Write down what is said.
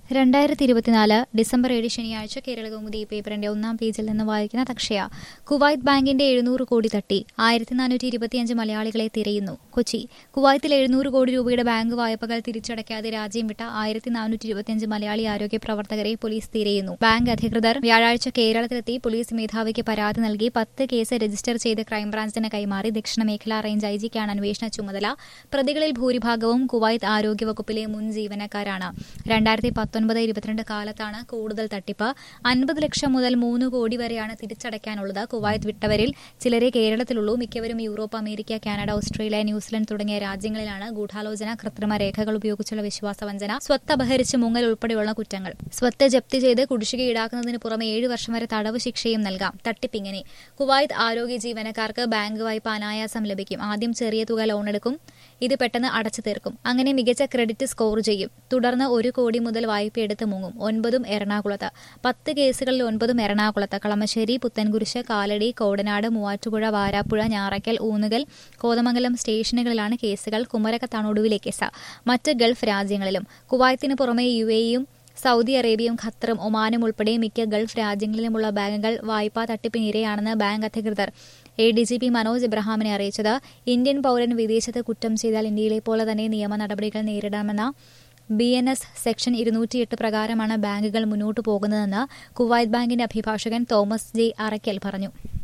രണ്ടായിരത്തി ഇരുപത്തിനാല് ഡിസംബർ ഏഴ് ശനിയാഴ്ച കേരള കൗമുദി പേപ്പറിന്റെ ഒന്നാം പേജിൽ നിന്ന് വായിക്കുന്ന തക്ഷയ കുവൈത്ത് ബാങ്കിന്റെ എഴുന്നൂറ് കോടി തട്ടി ആയിരത്തി നാനൂറ്റി ഇരുപത്തിയഞ്ച് മലയാളികളെ തിരയുന്നു കൊച്ചി കുവൈത്തിൽ എഴുന്നൂറ് കോടി രൂപയുടെ ബാങ്ക് വായ്പകൾ തിരിച്ചടയ്ക്കാതെ രാജ്യം വിട്ട ആയിരത്തി നാനൂറ്റി ഇരുപത്തിയഞ്ച് മലയാളി ആരോഗ്യ പ്രവർത്തകരെ പോലീസ് തിരയുന്നു ബാങ്ക് അധികൃതർ വ്യാഴാഴ്ച കേരളത്തിലെത്തി പോലീസ് മേധാവിക്ക് പരാതി നൽകി പത്ത് കേസ് രജിസ്റ്റർ ചെയ്ത് ക്രൈംബ്രാഞ്ചിന് കൈമാറി ദക്ഷിണ മേഖലാ റേഞ്ച് ഐ ജിക്കാണ് അന്വേഷണ ചുമതല പ്രതികളിൽ ഭൂരിഭാഗവും കുവൈത്ത് ആരോഗ്യവകുപ്പിലെ മുൻ ജീവനക്കാരാണ് രണ്ടായിരത്തി പത്തൊൻപത് ഇരുപത്തിരണ്ട് കാലത്താണ് കൂടുതൽ തട്ടിപ്പ് അൻപത് ലക്ഷം മുതൽ മൂന്ന് കോടി വരെയാണ് തിരിച്ചടയ്ക്കാനുള്ളത് കുവൈത്ത് വിട്ടവരിൽ ചിലരെ കേരളത്തിലുള്ളൂ മിക്കവരും Europe America Canada Australia New Zealand തുടങ്ങിയ രാജ്യങ്ങളിലാണ് ഗൂഢാലോചന കൃത്രിമ രേഖകൾ ഉപയോഗിച്ചുള്ള വിശ്വാസവഞ്ചന സ്വത്ത് അപഹരിച്ച് മുങ്ങൽ ഉൾപ്പെടെയുള്ള കുറ്റങ്ങൾ സ്വത്ത് ജപ്തി ചെയ്ത് കുടിശ്ശിക ഈടാക്കുന്നതിന് പുറമെ ഏഴ് വർഷം വരെ തടവ് ശിക്ഷയും നൽകാം തട്ടിപ്പിങ്ങനെ കുവൈത്ത് ആരോഗ്യ ജീവനക്കാർക്ക് ബാങ്ക് വായ്പ അനായാസം ലഭിക്കും ആദ്യം ചെറിയ തുക ലോൺ എടുക്കും ഇത് പെട്ടെന്ന് അടച്ചു തീർക്കും അങ്ങനെ മികച്ച ക്രെഡിറ്റ് സ്കോർ ചെയ്യും തുടർന്ന് ഒരു കോടി മുതൽ വായ്പയെടുത്ത് മുങ്ങും ഒൻപതും എറണാകുളത്ത് പത്ത് കേസുകളിൽ ഒൻപതും എറണാകുളത്ത് കളമശ്ശേരി പുത്തൻകുരിശ് കാലടി കോടനാട് മൂവാറ്റുപുഴ വാരാപ്പുഴ ഞാറയ്ക്കൽ ഊന്നുകൽ കോതമംഗലം സ്റ്റേഷനുകളിലാണ് കേസുകൾ കുമരകത്താണ് ഒടുവിലെ കേസ് മറ്റ് ഗൾഫ് രാജ്യങ്ങളിലും കുവൈത്തിന് പുറമെ യു എയും സൗദി അറേബ്യയും ഖത്തറും ഒമാനും ഉൾപ്പെടെ മിക്ക ഗൾഫ് രാജ്യങ്ങളിലുമുള്ള ബാങ്കുകൾ വായ്പാ തട്ടിപ്പിനിരയാണെന്ന് ബാങ്ക് അധികൃതർ A D G P Manoj എബ്രഹാമിനെ അറിയിച്ചത് ഇന്ത്യൻ പൌരൻ വിദേശത്ത് കുറ്റം ചെയ്താൽ ഇന്ത്യയിലെ പോലെ തന്നെ നിയമ നടപടികൾ നേരിടാമെന്ന ബി എൻ എസ് സെക്ഷൻ ഇരുന്നൂറ്റിയെട്ട് പ്രകാരമാണ് ബാങ്കുകൾ മുന്നോട്ടു പോകുന്നതെന്ന് കുവൈത്ത് ബാങ്കിന്റെ അഭിഭാഷകൻ തോമസ് ജെ അറയ്ക്കൽ പറഞ്ഞു